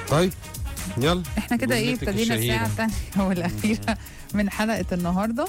طيب يلا احنا كده ايه جملتك ابتدينا الشهيرة. الساعة الثانية والأخيرة من حلقة النهاردة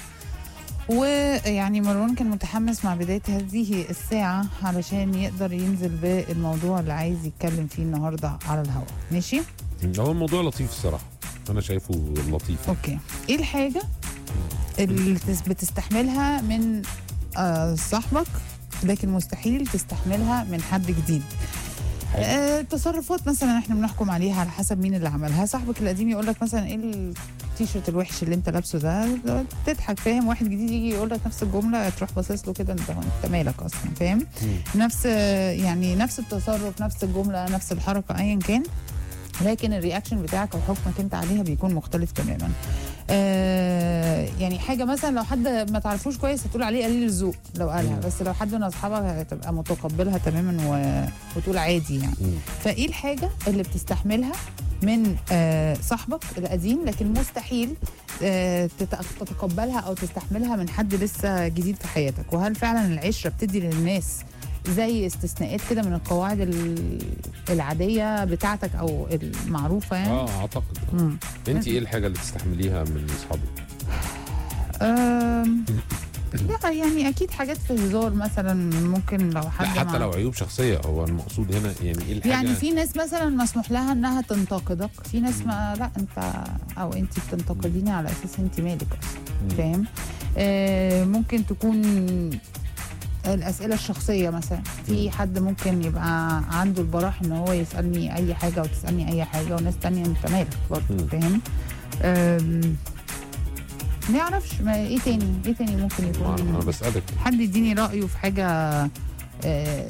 ويعني مروان كان متحمس مع بداية هذه الساعة علشان يقدر ينزل بالموضوع اللي عايز يتكلم فيه النهاردة على الهواء ماشي؟ هو الموضوع لطيف الصراحه انا شايفه لطيف اوكي ايه الحاجة اللي تس- بتستحملها من آه صاحبك لكن مستحيل تستحملها من حد جديد آه تصرفات مثلا احنا بنحكم عليها على حسب مين اللي عملها صاحبك القديم يقول لك مثلا ايه التيشيرت الوحش اللي انت لابسه ده تضحك فاهم واحد جديد يجي يقول لك نفس الجمله تروح باصص له كده انت انت مالك اصلا فاهم مم. نفس يعني نفس التصرف نفس الجمله نفس الحركه ايا كان لكن الرياكشن بتاعك او حكمك انت عليها بيكون مختلف تماما آه يعني حاجه مثلا لو حد ما تعرفوش كويس هتقول عليه قليل الذوق لو قالها مم. بس لو حد من اصحابك هتبقى متقبلها تماما و... وتقول عادي يعني مم. فايه الحاجه اللي بتستحملها من آه صاحبك القديم لكن مستحيل آه تت- تتقبلها او تستحملها من حد لسه جديد في حياتك وهل فعلا العشره بتدي للناس زي استثناءات كده من القواعد ال- العاديه بتاعتك او المعروفه يعني اه اعتقد مم. انت ايه الحاجه اللي تستحمليها من اصحابك أم، لا يعني اكيد حاجات في الهزار مثلا ممكن لو حد لا حتى مع- لو عيوب شخصيه هو المقصود هنا يعني ايه الحاجه يعني في ناس مثلا مسموح لها انها تنتقدك في ناس ما لا انت او انت بتنتقديني على اساس انت مالك اصلا مم. فاهم آه ممكن تكون الاسئله الشخصيه مثلا في حد ممكن يبقى عنده البراح ان هو يسالني اي حاجه وتسالني اي حاجه وناس تانية انت مالك برضه مم. فاهم آم، ما يعرفش ما ايه تاني ايه تاني ممكن ما انا أنا يكون بسالك حد يديني رايه في حاجه آه،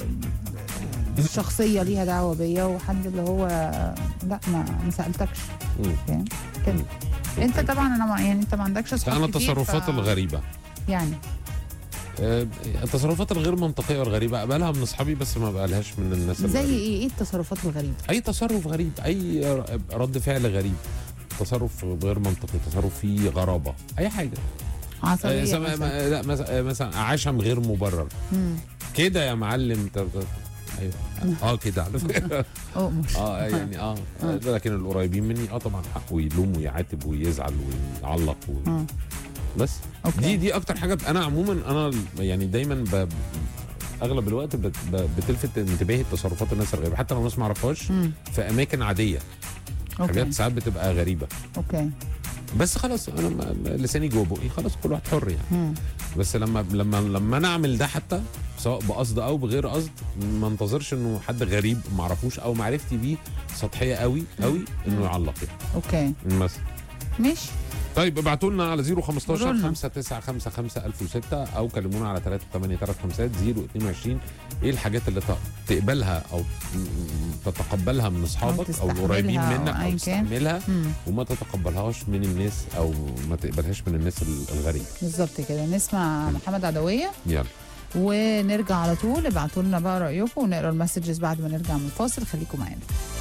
شخصيه ليها دعوه بيا وحد اللي هو لا ما ما سالتكش مم. فاهم كده مم. انت أوكي. طبعا انا ما يعني انت ما عندكش اصحاب انا كتير، التصرفات ف- الغريبه يعني آه، التصرفات الغير منطقيه والغريبه اقبلها من اصحابي بس ما بقالهاش من الناس زي الغريبة. ايه ايه التصرفات الغريبه اي تصرف غريب اي رد فعل غريب تصرف غير منطقي تصرف فيه غرابه اي حاجه آه، عصبيه سم- مثلا ما- لا مثلا مثلا عشم غير مبرر مم. كده يا معلم ط- ط- ايوه اه كده على فكره أؤمر. اه يعني اه آه. لكن القريبين مني اه طبعا حقه يلوم ويعاتب ويزعل ويعلق و... مم. بس اوكي دي دي اكتر حاجه انا عموما انا يعني دايما ب... اغلب الوقت بت... ب... بتلفت انتباهي تصرفات الناس الغريبه حتى لو الناس ما اعرفهاش مم. في اماكن عاديه اوكي حاجات ساعات بتبقى غريبه اوكي بس خلاص انا ما- لساني جوه بقي خلاص كل واحد حر يعني مم. بس لما لما لما انا اعمل ده حتى سواء بقصد او بغير قصد ما انتظرش انه حد غريب ما اعرفوش او معرفتي بيه سطحيه قوي قوي انه يعلق يعني اوكي مثلا ماشي طيب ابعتوا لنا على 015 قولوا لنا. 5955 1006 او كلمونا على 38335 022 ايه الحاجات اللي ت- تقبلها او م- م- تتقبلها من اصحابك او القريبين تستحملها أو منك أيا او كان. تستحملها مم. وما تتقبلهاش من الناس او ما تقبلهاش من الناس ال- الغريبه بالظبط كده نسمع محمد عدويه يلا ونرجع على طول ابعتوا لنا بقى رايكم ونقرا المسجز بعد ما نرجع من الفاصل خليكم معانا